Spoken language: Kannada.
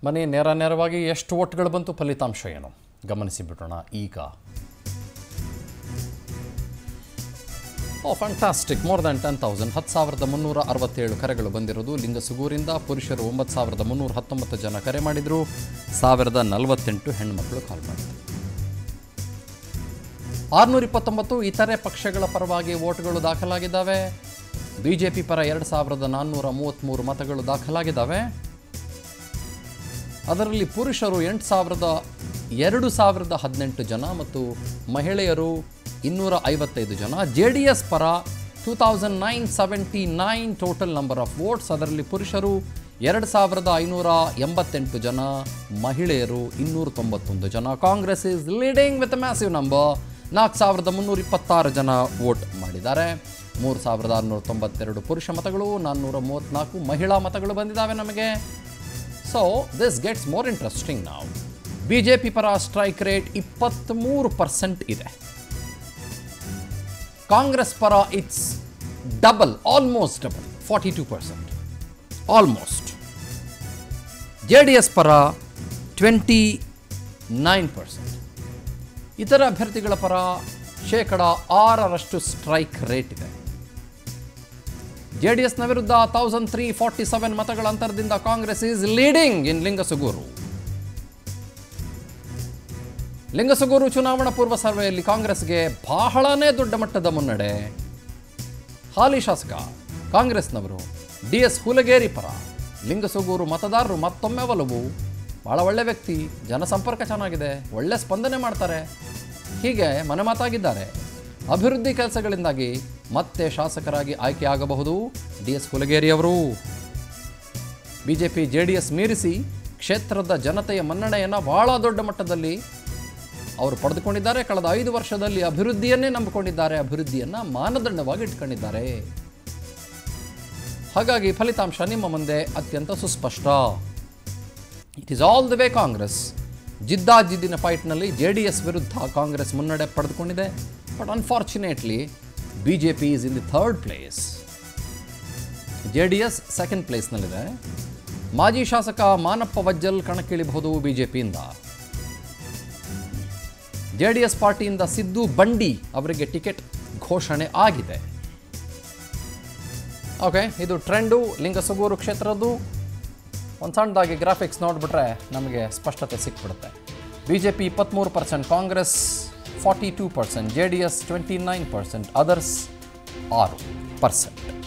ಮನೆ ನೇರ ನೇರವಾಗಿ ಎಷ್ಟು ಓಟ್ಗಳು ಬಂತು ಫಲಿತಾಂಶ ಏನು ಗಮನಿಸಿ ಬಿಡೋಣ ಈಗ oh fantastic more than ten thousand ಹತ್ತು ಸಾವಿರದ ಮುನ್ನೂರ ಅರವತ್ತೇಳು ಕರೆಗಳು ಬಂದಿರೋದು ಲಿಂಗಸುಗೂರಿಂದ ಪುರುಷರು ಒಂಬತ್ತು ಸಾವಿರದ ಮುನ್ನೂರ ಹತ್ತೊಂಬತ್ತು ಜನ ಕರೆ ಮಾಡಿದರು ಸಾವಿರದ ನಲವತ್ತೆಂಟು ಹೆಣ್ಮಕ್ಳು ಕಾಲ್ ಮಾಡಿದರು ಆರುನೂರ ಇಪ್ಪತ್ತೊಂಬತ್ತು ಇತರೆ ಪಕ್ಷಗಳ ಪರವಾಗಿ ವೋಟ್ಗಳು ದಾಖಲಾಗಿದ್ದಾವೆ ಬಿ ಜೆ ಪಿ ಪರ ಎರಡು ಸಾವಿರದ ನಾನ್ನೂರ ಮೂವತ್ತ್ಮೂರು ಮತಗಳು ದಾಖಲಾಗಿದ್ದಾವೆ ಅದರಲ್ಲಿ ಪುರುಷರು ಎಂಟು ಸಾವಿರದ ಎರಡು ಸಾವಿರದ ಹದಿನೆಂಟು ಜನ ಮತ್ತು ಮಹಿಳೆಯರು ಇನ್ನೂರ ಐವತ್ತೈದು ಜನ ಜೆ ಡಿ ಎಸ್ ಪರ two thousand nine seventy nine total number of votes ಅದರಲ್ಲಿ ಪುರುಷರು ಎರಡು ಸಾವಿರದ ಐನೂರ ಎಂಬತ್ತೆಂಟು ಜನ ಮಹಿಳೆಯರು ಇನ್ನೂರ ತೊಂಬತ್ತೊಂದು ಜನ Congress is leading with massive number ನಾಲ್ಕು ಸಾವಿರದ ಮುನ್ನೂರ ಇಪ್ಪತ್ತಾರು ಜನ ವೋಟ್ ಮಾಡಿದ್ದಾರೆ ಮೂರು ಸಾವಿರದ ಆರುನೂರ ತೊಂಬತ್ತೆರಡು ಪುರುಷ ಮತಗಳು ನಾನ್ನೂರ ಮೂವತ್ತ್ನಾಲ್ಕು ಮಹಿಳಾ ಮತಗಳು ಬಂದಿದ್ದಾವೆ ನಮಗೆ so this gets more interesting ನಾವು ಬಿ ಜೆ ಪಿ ಪರ ಸ್ಟ್ರೈಕ್ ರೇಟ್ ಇಪ್ಪತ್ತ್ಮೂರು ಪರ್ಸೆಂಟ್ ಇದೆ ಕಾಂಗ್ರೆಸ್ ಪರ it's double almost double forty two percent almost J D S ಪರ ಟ್ವೆಂಟಿ ನೈನ್ ಪರ್ಸೆಂಟ್ ಇತರ ಅಭ್ಯರ್ಥಿಗಳ ಪರ ಶೇಕಡ ಆರರಷ್ಟು ಸ್ಟ್ರೈಕ್ ರೇಟ್ ಇದೆ ಜೆ ಡಿ ಎಸ್ನ ವಿರುದ್ಧ ತೌಸಂಡ್ ತ್ರೀ ಫಾರ್ಟಿ ಸೆವೆನ್ ಮತಗಳ ಅಂತರದಿಂದ Congress is leading in Lingasugur Lingasugur ಚುನಾವಣಾ ಪೂರ್ವ ಸರ್ವೆಯಲ್ಲಿ ಕಾಂಗ್ರೆಸ್ಗೆ ಬಹಳನೇ ದೊಡ್ಡ ಮಟ್ಟದ ಮುನ್ನಡೆ ಹಾಲಿ ಶಾಸಕ ಕಾಂಗ್ರೆಸ್ನವರು ಡಿ ಎಸ್ ಹುಲಗೇರಿ ಪರ ಲಿಂಗಸುಗೂರು ಮತದಾರರು ಮತ್ತೊಮ್ಮೆ ಒಲವು ಭಾಳ ಒಳ್ಳೆ ವ್ಯಕ್ತಿ ಜನಸಂಪರ್ಕ ಚೆನ್ನಾಗಿದೆ ಒಳ್ಳೆ ಸ್ಪಂದನೆ ಮಾಡ್ತಾರೆ ಹೀಗೆ ಮನೆ ಮಾತಾಗಿದ್ದಾರೆ ಅಭಿವೃದ್ಧಿ ಕೆಲಸಗಳಿಂದಾಗಿ ಮತ್ತೆ ಶಾಸಕರಾಗಿ ಆಯ್ಕೆಯಾಗಬಹುದು ಡಿ ಎಸ್ ಹುಲಗೇರಿಯವರು B J P J D S ಮೀರಿಸಿ ಕ್ಷೇತ್ರದ ಜನತೆಯ ಮನ್ನಣೆಯನ್ನು ಬಹಳ ದೊಡ್ಡ ಮಟ್ಟದಲ್ಲಿ ಅವರು ಪಡೆದುಕೊಂಡಿದ್ದಾರೆ ಕಳೆದ ಐದು ವರ್ಷದಲ್ಲಿ ಅಭಿವೃದ್ಧಿಯನ್ನೇ ನಂಬಿಕೊಂಡಿದ್ದಾರೆ ಅಭಿವೃದ್ಧಿಯನ್ನು ಮಾನದಂಡವಾಗಿ ಇಟ್ಕೊಂಡಿದ್ದಾರೆ ಹಾಗಾಗಿ ಫಲಿತಾಂಶ ನಿಮ್ಮ ಮುಂದೆ ಅತ್ಯಂತ ಸುಸ್ಪಷ್ಟ it is all the way Congress ಜಿದ್ದಾಜಿದ್ದಿನ ಫೈಟ್ನಲ್ಲಿ ಜೆ ಡಿ ಎಸ್ ವಿರುದ್ಧ ಕಾಂಗ್ರೆಸ್ ಮುನ್ನಡೆ ಪಡೆದುಕೊಂಡಿದೆ but unfortunately B J P is in the third place J D S second ಪ್ಲೇಸ್ನಲ್ಲಿದೆ ಮಾಜಿ ಶಾಸಕ ಮಾನಪ್ಪ ವಜ್ಜಲ್ ಕಣಕ್ಕಿಳಿಬಹುದು ಬಿ ಜೆ ಪಿಯಿಂದ ಜೆ ಡಿ ಎಸ್ ಪಾರ್ಟಿಯಿಂದ ಸಿದ್ದು ಬಂಡಿ ಅವರಿಗೆ ಟಿಕೆಟ್ ಘೋಷಣೆ ಆಗಿದೆ ಓಕೆ ಇದು ಟ್ರೆಂಡು ಲಿಂಗಸುಗೂರು ಕ್ಷೇತ್ರದ್ದು ಒಂದು ಸಣ್ಣದಾಗಿ ಗ್ರಾಫಿಕ್ಸ್ ನೋಡಿಬಿಟ್ರೆ ನಮಗೆ ಸ್ಪಷ್ಟತೆ ಸಿಕ್ಬಿಡುತ್ತೆ ಬಿ ಜೆ ಪಿ ಇಪ್ಪತ್ತ್ಮೂರು percent Congress forty two percent J D S twenty nine percent others ಆರು ಪರ್ಸೆಂಟ್